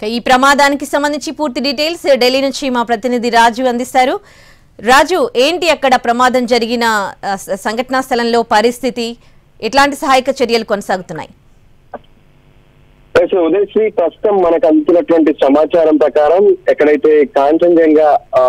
ఇక ఈ ప్రమాదానికి సంబంధించి పూర్తి డీటెయిల్స్ ఢిల్లీ నుంచి మా ప్రతినిధి రాజు అందిస్తారు రాజు ఏంటి అక్కడ ప్రమాదం జరిగిన ఆ, స- సంఘటనా స్థలంలో పరిస్థితి ఎట్లాంటి సహాయక చర్యలు కొనసాగుతున్నాయి అయితే ఉదయశ్రీ ప్రస్తుతం మనకు అందుతున్నటువంటి సమాచారం ప్రకారం ఎక్కడైతే కాంచన్జంగా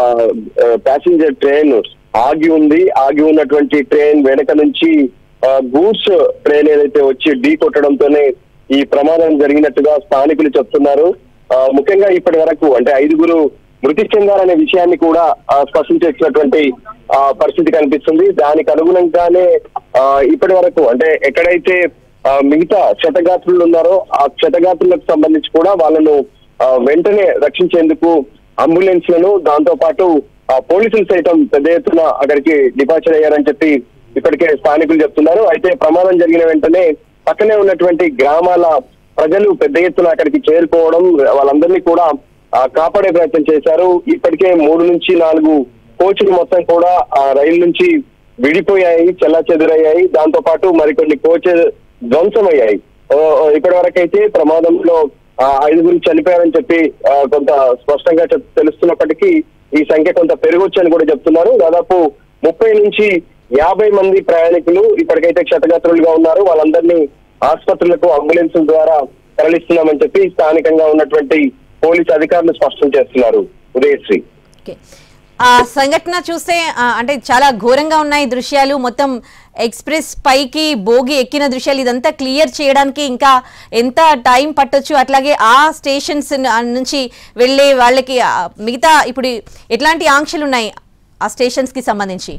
ప్యాసింజర్ ట్రైన్ ఆగి ఉంది ఆగి ఉన్నటువంటి ట్రైన్ వెనక నుంచి గూడ్స్ ట్రైన్ ఏదైతే వచ్చి ఢీ కొట్టడంతోనే ఈ ప్రమాదం జరిగినట్టుగా స్థానికులు చెప్తున్నారు ఆ, ముఖ్యంగా ఇప్పటి వరకు అంటే ఐదుగురు మృతి చెందారనే విషయాన్ని కూడా ఆ, స్పష్టం చేసినటువంటి ఆ, పరిస్థితి కనిపిస్తుంది దానికి అనుగుణంగానే ఆ, ఇప్పటి వరకు అంటే ఎక్కడైతే ఆ, మిగతా క్షతగాత్రులు ఉన్నారో ఆ క్షతగాత్రులకు సంబంధించి కూడా వాళ్ళను ఆ, వెంటనే రక్షించేందుకు అంబులెన్స్ లను దాంతో పాటు ఆ, పోలీసులు సైతం పెద్ద ఎత్తున అక్కడికి డిపార్చర్ అయ్యారని చెప్పి ఇప్పటికే స్థానికులు చెప్తున్నారు అయితే ప్రమాదం జరిగిన వెంటనే పక్కనే ఉన్నటువంటి గ్రామాల ప్రజలు పెద్ద ఎత్తున అక్కడికి చేరుకోవడం వాళ్ళందరినీ కూడా ఆ, కాపాడే ప్రయత్నం చేశారు ఇప్పటికే మూడు నుంచి నాలుగు కోచ్లు మొత్తం కూడా ఆ రైలు నుంచి విడిపోయాయి చెల్లా చెదురయ్యాయి దాంతో పాటు మరికొన్ని కోచెస్ ధ్వంసమయ్యాయి ఓ, ఓ, ఇప్పటి వరకైతే ప్రమాదంలో ఆ, ఐదుగురు చనిపోయారని చెప్పి ఆ, కొంత స్పష్టంగా చెప్- తెలుస్తున్నప్పటికీ ఈ సంఖ్య కొంత పెరగొచ్చని కూడా చెప్తున్నారు దాదాపు ముప్పై నుంచి యాభై మంది ప్రయాణికులు ఇప్పటికైతే క్షతగాత్రులుగా ఉన్నారు వాళ్ళందరినీ ఆసుపత్రులకు అంబులెన్స్ ద్వారా తరలిస్తున్నామని చెప్పి స్థానికంగా ఉన్నటువంటి పోలీస్ అధికారులు స్పష్టం చేస్తున్నారు ఉదయశ్రీ ఓకే ఆ సంఘటన చూస్తే ఆ, అంటే చాలా ఘోరంగా ఉన్నాయి దృశ్యాలు మొత్తం ఎక్స్ప్రెస్ పైకి బోగి ఎక్కిన దృశ్యాలు ఇదంతా క్లియర్ చేయడానికి ఇంకా ఎంత టైం పట్టొచ్చు అట్లాగే ఆ స్టేషన్స్ నుంచి వెళ్ళే వాళ్ళకి ఆ, మిగతా ఇప్పుడు ఎట్లాంటి ఆంక్షలు ఉన్నాయి ఆ స్టేషన్స్ కి సంబంధించి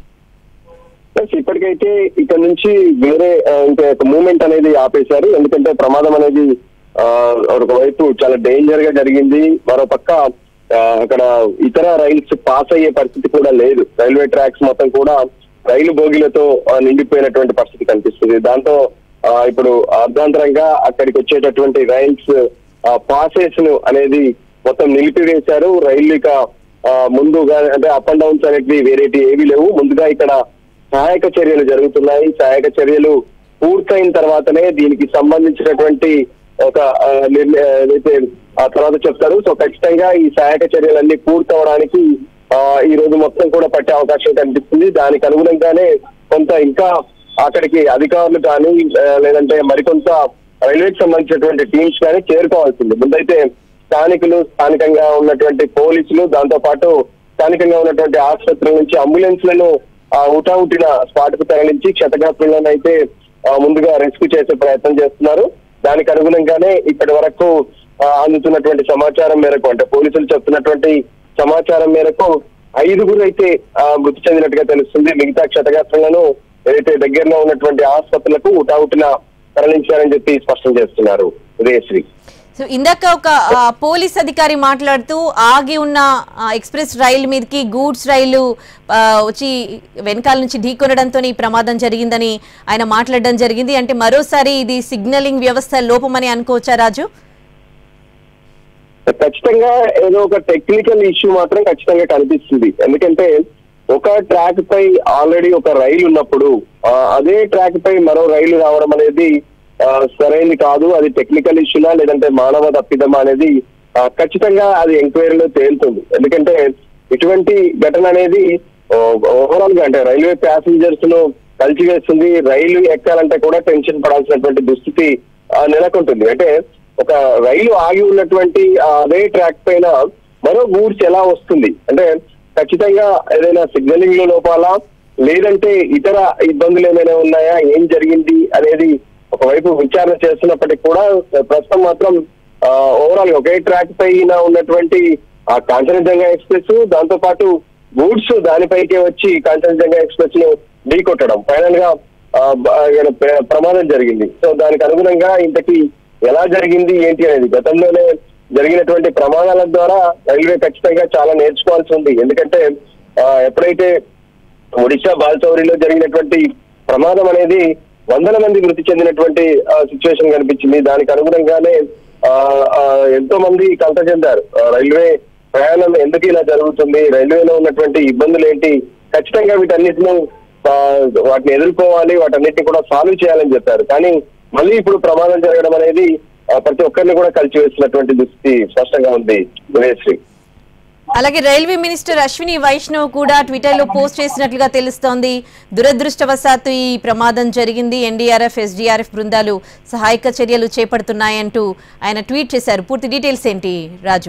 ప్లస్ ఇప్పటికైతే ఇక్కడ నుంచి వేరే ఆ, ఇంకా మూమెంట్ అనేది ఆపేశారు ఎందుకంటే ప్రమాదం అనేది ఆ, ఒకవైపు చాలా డేంజర్ గా జరిగింది మరో పక్క ఆ, అక్కడ ఇతర రైల్స్ పాస్ అయ్యే పరిస్థితి కూడా లేదు రైల్వే ట్రాక్స్ మొత్తం కూడా రైలు బోగిలతో ఆ, నిండిపోయినటువంటి పరిస్థితి కనిపిస్తుంది దాంతో ఆ, ఇప్పుడు అర్ధాంతరంగా అక్కడికి వచ్చేటటువంటి రైల్స్ పాసెస్ ను అనేది మొత్తం నిలిపివేశారు రైలు ఇక ఆ, ముందుగా అంటే అప్ అండ్ డౌన్స్ అనేటివి వేరేటి ఏవి లేవు ముందుగా ఇక్కడ సహాయక చర్యలు జరుగుతున్నాయి సహాయక చర్యలు పూర్తయిన తర్వాతనే దీనికి సంబంధించినటువంటి ఒక ఆ, నిర్ణ- ఏదైతే ఆ తర్వాత చెప్తారు సో ఖచ్చితంగా ఈ సహాయక చర్యలన్నీ పూర్తవడానికి ఆ, ఈ రోజు మొత్తం కూడా పట్టే అవకాశం కనిపిస్తుంది దానికి అనుగుణంగానే కొంత ఇంకా అక్కడికి అధికారులు కానీ ఆ, లేదంటే మరికొంత రైల్వేకి సంబంధించినటువంటి టీమ్స్ కానీ చేరుకోవాల్సింది ముందైతే స్థానికులు స్థానికంగా ఉన్నటువంటి పోలీసులు దాంతో పాటు స్థానికంగా ఉన్నటువంటి ఆసుపత్రుల నుంచి అంబులెన్స్ లను ఆ, ఉటావుటిన స్పాట్ కు తరలించి క్షతగాత్రులను అయితే ఆ, ముందుగా రెస్క్యూ చేసే ప్రయత్నం చేస్తున్నారు దానికి అనుగుణంగానే ఇప్పటి వరకు ఆ, అందుతున్నటువంటి సమాచారం మేరకు అంటే పోలీసులు చెప్తున్నటువంటి సమాచారం మేరకు ఐదుగురు అయితే ఆ, మృతి చెందినట్టుగా తెలుస్తుంది మిగతా క్షతగాత్రులను ఏదైతే దగ్గరలో ఉన్నటువంటి ఆసుపత్రులకు ఉటావుటిన తరలించారని చెప్పి స్పష్టం చేస్తున్నారు ఉదయశ్రీ సో ఇందాక ఒక ఆ, పోలీస్ అధికారి మాట్లాడుతూ ఆగి ఉన్న ఆ, ఎక్స్ప్రెస్ రైలు మీదకి గూడ్స్ రైలు ఆ, వచ్చి వెనకాల నుంచి ఢీకొనడంతో ఈ ప్రమాదం జరిగిందని ఆయన మాట్లాడడం జరిగింది అంటే మరోసారి ఇది సిగ్నలింగ్ వ్యవస్థ లోపమని అనుకోవచ్చా రాజు ఖచ్చితంగా ఏదో ఒక టెక్నికల్ ఇష్యూ మాత్రం ఖచ్చితంగా కనిపిస్తుంది ఎందుకంటే ఒక ట్రాక్ పై ఆల్రెడీ ఒక రైలు ఉన్నప్పుడు ఆ, అదే ట్రాక్ పై మరో రైలు రావడం అనేది ఆ, సరైనది కాదు అది టెక్నికల్ ఇష్యూనా లేదంటే మానవ తప్పిదమా అనేది ఆ, ఖచ్చితంగా అది ఎంక్వైరీలో తేలుతుంది ఎందుకంటే ఇటువంటి ఘటన అనేది ఓవరాల్ గా అంటే రైల్వే ప్యాసింజర్స్ ను కలిసివేస్తుంది రైలు ఎక్కాలంటే కూడా టెన్షన్ పడాల్సినటువంటి దుస్థితి ఆ, నెలకొంటుంది అంటే ఒక రైలు ఆగి ఉన్నటువంటి ఆ అదే ట్రాక్ పైన మరో గూడ్స్ ఎలా వస్తుంది అంటే ఖచ్చితంగా ఏదైనా సిగ్నలింగ్ లో లోపాలా లేదంటే ఇతర ఇబ్బందులు ఏమైనా ఉన్నాయా ఏం జరిగింది అనేది ఒకవైపు విచారణ చేస్తున్నప్పటికీ కూడా ప్రస్తుతం మాత్రం ఓవరాల్ గా ఒకే ట్రాక్ పైన ఉన్నటువంటి ఆ కాంచనజంగా ఎక్స్ప్రెస్ దాంతో పాటు గూడ్స్ దానిపైకే వచ్చి కాంచనజంగా ఎక్స్ప్రెస్ ను ఢీకొట్టడం ఫైనల్ గా ఆ, బ- ఇక్కడ ప్ర- ప్రమాదం జరిగింది సో దానికి అనుగుణంగా ఇంతకీ ఎలా జరిగింది ఏంటి అనేది గతంలోనే జరిగినటువంటి ప్రమాదాల ద్వారా రైల్వే ఖచ్చితంగా చాలా నేర్చుకోవాల్సి ఉంది ఎందుకంటే ఆ, ఎప్పుడైతే ఒడిశా బాల్చౌరిలో జరిగినటువంటి ప్రమాదం అనేది వందల మంది మృతి చెందినటువంటి సిచ్యువేషన్ కనిపించింది దానికి అనుగుణంగానే ఆ, ఆ, ఎంతో మంది కలత చెందారు ఆ, రైల్వే ప్రయాణం ఎందుకు ఇలా జరుగుతుంది రైల్వేలో ఉన్నటువంటి ఇబ్బందులు ఏంటి ఖచ్చితంగా వీటన్నిటిని ఆ, వాటిని ఎదుర్కోవాలి వాటన్నిటిని కూడా సాల్వ్ చేయాలని చెప్పారు కానీ మళ్ళీ ఇప్పుడు ప్రమాదం జరగడం అనేది ఆ, ప్రతి ఒక్కరిని కూడా కలిసివేస్తున్నటువంటి దుస్థితి స్పష్టంగా ఉంది ఉదయశ్రీ అలాగే రైల్వే మినిస్టర్ అశ్విని వైష్ణవ్ కూడా ట్విట్టర్ లో పోస్ట్ చేసినట్లుగా తెలుస్తోంది దురదృష్టవశాత్తు ఈ ప్రమాదం జరిగింది ఎన్డీఆర్ఎఫ్ ఎస్డీఆర్ఎఫ్ బృందాలు సహాయక చర్యలు చేపడుతున్నాయంటూ ఆయన ట్వీట్ చేశారు పూర్తి డీటెయిల్స్ ఏంటి రాజు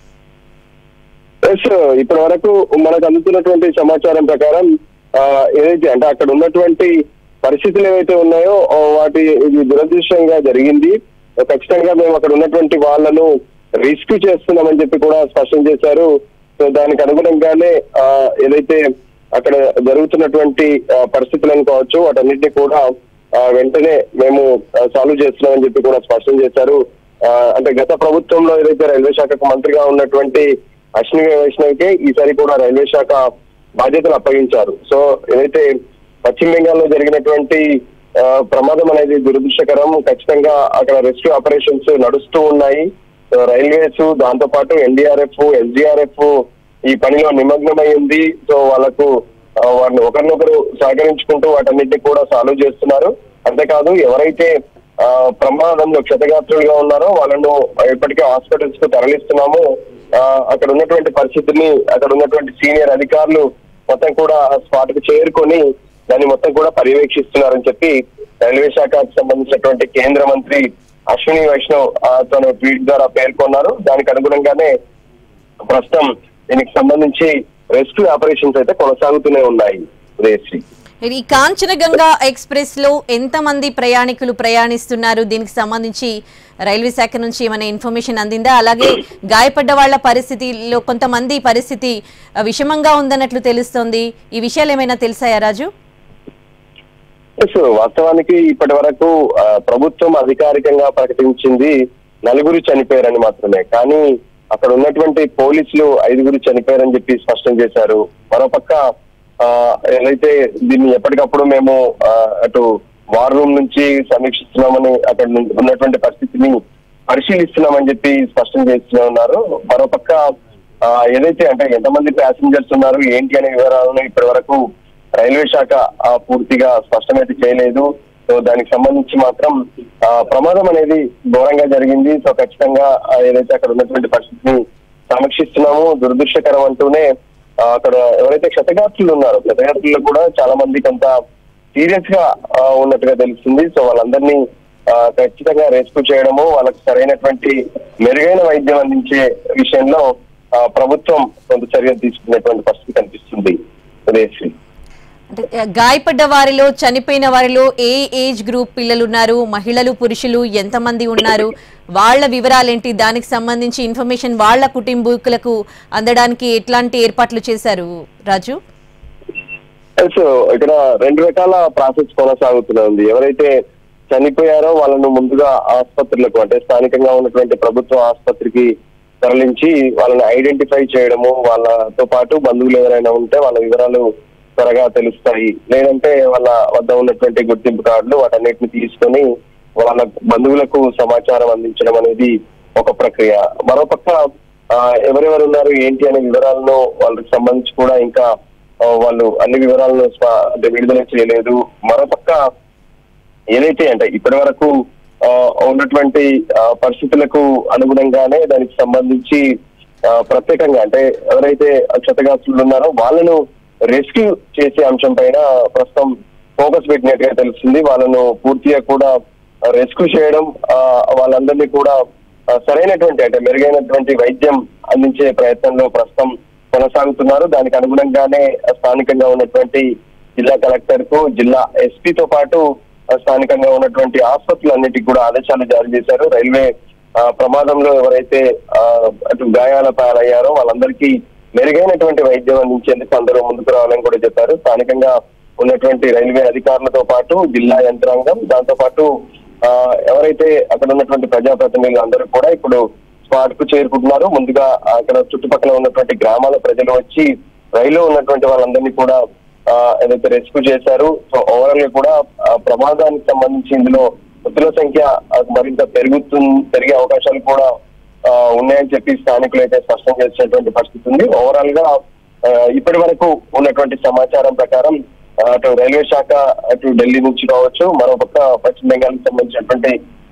ఎస్ ఇప్పటి వరకు మనకు అందుతున్నటువంటి సమాచారం ప్రకారం ఆ, ఏదైతే అంటే అక్కడ ఉన్నటువంటి పరిస్థితులు ఏవైతే ఉన్నాయో ఆ, వాటి ఇది దురదృష్టంగా జరిగింది ఖచ్చితంగా మేము అక్కడ ఉన్నటువంటి వాళ్ళను రిస్క్ చేస్తున్నామని చెప్పి కూడా స్పష్టం చేశారు సో దానికి అనుగుణంగానే ఆ, ఏదైతే అక్కడ జరుగుతున్నటువంటి ఆ, పరిస్థితులను కావచ్చు వాటన్నిటిని కూడా ఆ, వెంటనే మేము సాల్వ్ చేస్తున్నామని చెప్పి కూడా స్పష్టం చేశారు ఆ, అంటే గత ప్రభుత్వంలో ఏదైతే రైల్వే శాఖకు మంత్రిగా ఉన్నటువంటి అశ్విని వైష్ణవ్కే ఈసారి కూడా రైల్వే శాఖ బాధ్యతలు అప్పగించారు సో ఏదైతే పశ్చిమ బెంగాల్లో జరిగినటువంటి ఆ, ప్రమాదం అనేది దురదృష్టకరం ఖచ్చితంగా అక్కడ రెస్క్యూ ఆపరేషన్స్ నడుస్తూ ఉన్నాయి సో రైల్వేస్ దాంతో పాటు ఎన్డీఆర్ఎఫ్ ఎస్డిఆర్ఎఫ్ ఈ పనిలో నిమగ్నమై ఉంది సో వాళ్ళకు ఆ, వాళ్ళని ఒకరినొకరు సహకరించుకుంటూ వాటన్నిటిని కూడా సాల్వ్ చేస్తున్నారు అంతేకాదు ఎవరైతే ఆ, ప్రమాదంలో క్షతగాత్రులుగా ఉన్నారో వాళ్ళను ఇప్పటికే హాస్పిటల్స్ కు తరలిస్తున్నాము ఆ, అక్కడ ఉన్నటువంటి పరిస్థితిని అక్కడ ఉన్నటువంటి సీనియర్ అధికారులు మొత్తం కూడా స్పాట్ కు చేరుకొని దాన్ని మొత్తం కూడా పర్యవేక్షిస్తున్నారని చెప్పి రైల్వే శాఖకు సంబంధించినటువంటి కేంద్ర మంత్రి అశ్విని వైష్ణవ్ ఆ, తన ట్వీట్ ద్వారా పేర్కొన్నారు దానికి అనుగుణంగానే ప్రస్తుతం దీనికి సంబంధించి రెస్క్యూ ఆపరేషన్స్ అయితే కొనసాగుతూనే ఉన్నాయి ఉదయశ్రీ ఈ కాంచనగంగా ఎక్స్ప్రెస్ లో ఎంతమంది ప్రయాణికులు ప్రయాణిస్తున్నారు దీనికి సంబంధించి రైల్వే శాఖ నుంచి ఏమైనా ఇన్ఫర్మేషన్ అందిందా అలాగే గాయపడ్డ వాళ్ళ పరిస్థితిలో కొంతమంది పరిస్థితి ఆ, విషమంగా ఉందన్నట్లు తెలుస్తోంది ఈ విషయాలు ఏమైనా తెలిసాయా రాజు ఎస్ వాస్తవానికి ఇప్పటి వరకు ఆ, ప్రభుత్వం అధికారికంగా ప్రకటించింది నలుగురు చనిపోయారని మాత్రమే కానీ అక్కడ ఉన్నటువంటి పోలీసులు ఐదుగురు చనిపోయారని చెప్పి స్పష్టం చేశారు మరోపక్క ఆ, ఏదైతే దీన్ని ఎప్పటికప్పుడు మేము ఆ, అటు వార్ రూమ్ నుంచి సమీక్షిస్తున్నామని అక్కడ ఉన్న- ఉన్నటువంటి పరిస్థితిని పరిశీలిస్తున్నామని చెప్పి స్పష్టం చేస్తూనే ఉన్నారు మరోపక్క ఆ, ఏదైతే అంటే ఎంతమంది ప్యాసింజర్స్ ఉన్నారు ఏంటి అనే వివరాలను ఇప్పటి వరకు రైల్వే శాఖ ఆ, పూర్తిగా స్పష్టమైతే చేయలేదు సో దానికి సంబంధించి మాత్రం ఆ, ప్రమాదం అనేది ఘోరంగా జరిగింది సో ఖచ్చితంగా ఆ, ఏదైతే అక్కడ ఉన్నటువంటి పరిస్థితిని సమీక్షిస్తున్నాము దురదృష్టకరం అంటూనే ఆ, అక్కడ ఎవరైతే క్షతగాత్రులు ఉన్నారో క్షతగాత్రులు కూడా చాలా మంది కొంత సీరియస్ గా ఆ, ఉన్నట్టుగా తెలుస్తుంది సో వాళ్ళందరినీ ఆ, ఖచ్చితంగా రెస్క్యూ చేయడము వాళ్ళకి సరైనటువంటి మెరుగైన వైద్యం అందించే విషయంలో ఆ, ప్రభుత్వం కొంత చర్యలు తీసుకునేటువంటి పరిస్థితి కనిపిస్తుంది ఉదయశ్రీ అంటే ఆ, గాయపడ్డ వారిలో చనిపోయిన వారిలో ఏ ఏజ్ గ్రూప్ పిల్లలు ఉన్నారు మహిళలు పురుషులు ఎంతమంది ఉన్నారు వాళ్ళ వివరాలేంటి దానికి సంబంధించి ఇన్ఫర్మేషన్ వాళ్ళ కుటుంబీకులకు అందడానికి ఎట్లాంటి ఏర్పాట్లు చేశారు రాజు సో ఇక్కడ రెండు రకాల ప్రాసెస్ కొనసాగుతుంది ఎవరైతే చనిపోయారో వాళ్ళను ముందుగా ఆసుపత్రులకు అంటే స్థానికంగా ఉన్నటువంటి ప్రభుత్వ ఆసుపత్రికి తరలించి వాళ్ళని ఐడెంటిఫై చేయడము వాళ్ళతో పాటు బంధువులు ఎవరైనా ఉంటే వాళ్ళ వివరాలు త్వరగా తెలుస్తాయి లేదంటే వాళ్ళ వద్ద ఉన్నటువంటి గుర్తింపు కార్డులు వాటన్నిటిని తీసుకొని వాళ్ళ బంధువులకు సమాచారం అందించడం అనేది ఒక ప్రక్రియ మరోపక్క ఆ, ఎవరెవరు ఉన్నారు ఏంటి అనే వివరాలను వాళ్ళకి సంబంధించి కూడా ఇంకా ఆ, వాళ్ళు అన్ని వివరాలను స్వ- అంటే విడుదల చేయలేదు మరోపక్క ఏదైతే అంటే ఇప్పటి వరకు ఆ, ఉన్నటువంటి ఆ, పరిస్థితులకు అనుగుణంగానే దానికి సంబంధించి ఆ, ప్రత్యేకంగా అంటే ఎవరైతే క్షతగాత్రులు ఉన్నారో వాళ్ళను రెస్క్యూ చేసే అంశం పైన ప్రస్తుతం ఫోకస్ పెట్టినట్టుగా తెలుస్తుంది వాళ్ళను పూర్తిగా కూడా రెస్క్యూ చేయడం ఆ, వాళ్ళందరినీ కూడా ఆ, సరైనటువంటి అంటే మెరుగైనటువంటి వైద్యం అందించే ప్రయత్నంలో ప్రస్తుతం కొనసాగుతున్నారు దానికి అనుగుణంగానే స్థానికంగా ఉన్నటువంటి జిల్లా కలెక్టర్ కు జిల్లా ఎస్పీతో పాటు ఆ, స్థానికంగా ఉన్నటువంటి ఆసుపత్రులన్నిటికీ కూడా ఆదేశాలు జారీ చేశారు రైల్వే ఆ, ప్రమాదంలో ఎవరైతే ఆ, అటు గాయాల పాలయ్యారో వాళ్ళందరికీ మెరుగైనటువంటి వైద్యం అందించేందుకు అందరూ ముందుకు రావాలని కూడా చెప్పారు స్థానికంగా ఉన్నటువంటి రైల్వే అధికారులతో పాటు జిల్లా యంత్రాంగం దాంతో పాటు ఆ, ఎవరైతే అక్కడ ఉన్నటువంటి ప్రజాప్రతినిధులు అందరూ కూడా ఇప్పుడు స్పాట్ కు చేరుకుంటున్నారు ముందుగా అక్కడ చుట్టుపక్కల ఉన్నటువంటి గ్రామాల ప్రజలు వచ్చి రైల్లో ఉన్నటువంటి వాళ్ళందరినీ కూడా ఆ, ఏదైతే రెస్క్యూ చేశారు సో ఓవరాల్ గా కూడా ఆ, ప్రమాదానికి సంబంధించి ఇందులో మృతుల సంఖ్య ఆ, మరింత పెరుగుతు పెరిగే అవకాశాలు కూడా ఆ, ఉన్నాయని చెప్పి స్థానికులు అయితే స్పష్టం చేసినటువంటి పరిస్థితి ఉంది ఓవరాల్ గా ఆ, ఇప్పటి వరకు ఉన్నటువంటి సమాచారం ప్రకారం ఆ, అటు రైల్వే శాఖ అటు ఢిల్లీ నుంచి కావచ్చు మరోపక్క పశ్చిమ బెంగాల్ కి సంబంధించినటువంటి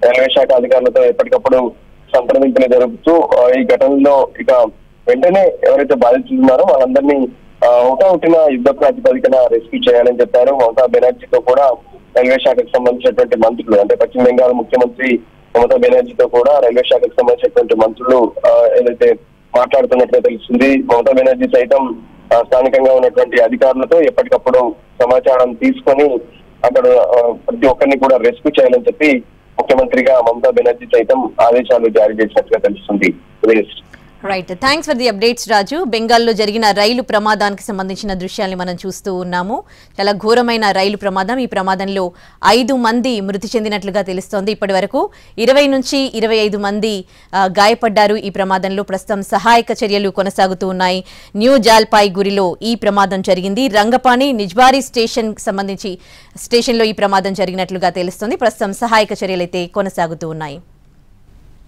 రైల్వే శాఖ అధికారులతో ఎప్పటికప్పుడు సంప్రదింపులు జరుపుతూ ఆ, ఈ ఘటనలో ఇక వెంటనే ఎవరైతే బాధితులు ఉన్నారో వాళ్ళందరినీ ఆ, హుటాహుటిన యుద్ధ ప్రాతిపదికన రెస్క్యూ చేయాలని చెప్పారు మమతా బెనర్జీతో కూడా రైల్వే శాఖకు సంబంధించినటువంటి మంత్రులు అంటే పశ్చిమ బెంగాల్ ముఖ్యమంత్రి మమతా బెనర్జీతో కూడా రైల్వే శాఖకు సంబంధించినటువంటి మంత్రులు ఆ, ఏదైతే మాట్లాడుతున్నట్టుగా తెలుస్తుంది మమతా బెనర్జీ సైతం ఆ, స్థానికంగా ఉన్నటువంటి అధికారులతో ఎప్పటికప్పుడు సమాచారం తీసుకొని అక్కడ ఆ, ప్రతి ఒక్కరిని కూడా రెస్క్యూ చేయాలని చెప్పి ముఖ్యమంత్రిగా మమతా బెనర్జీ సైతం ఆదేశాలు జారీ చేసినట్టుగా తెలుస్తుంది Udayasri. Right thanks for the updates Raju బెంగాల్లో జరిగిన రైలు ప్రమాదానికి సంబంధించిన దృశ్యాల్ని మనం చూస్తూ ఉన్నాము చాలా ఘోరమైన రైలు ప్రమాదం ఈ ప్రమాదంలో ఐదు మంది మృతి చెందినట్లుగా తెలుస్తోంది ఇప్పటి వరకు ఇరవై నుంచి ఇరవై ఐదు మంది ఆ, గాయపడ్డారు ఈ ప్రమాదంలో ప్రస్తుతం సహాయక చర్యలు కొనసాగుతూ ఉన్నాయి న్యూ జాల్పాయిగురిలో ఈ ప్రమాదం జరిగింది రంగపాణి నిజ్బారి స్టేషన్ సంబంధించి స్టేషన్లో ఈ ప్రమాదం జరిగినట్లుగా తెలుస్తోంది ప్రస్తుతం సహాయక చర్యలైతే కొనసాగుతూ ఉన్నాయి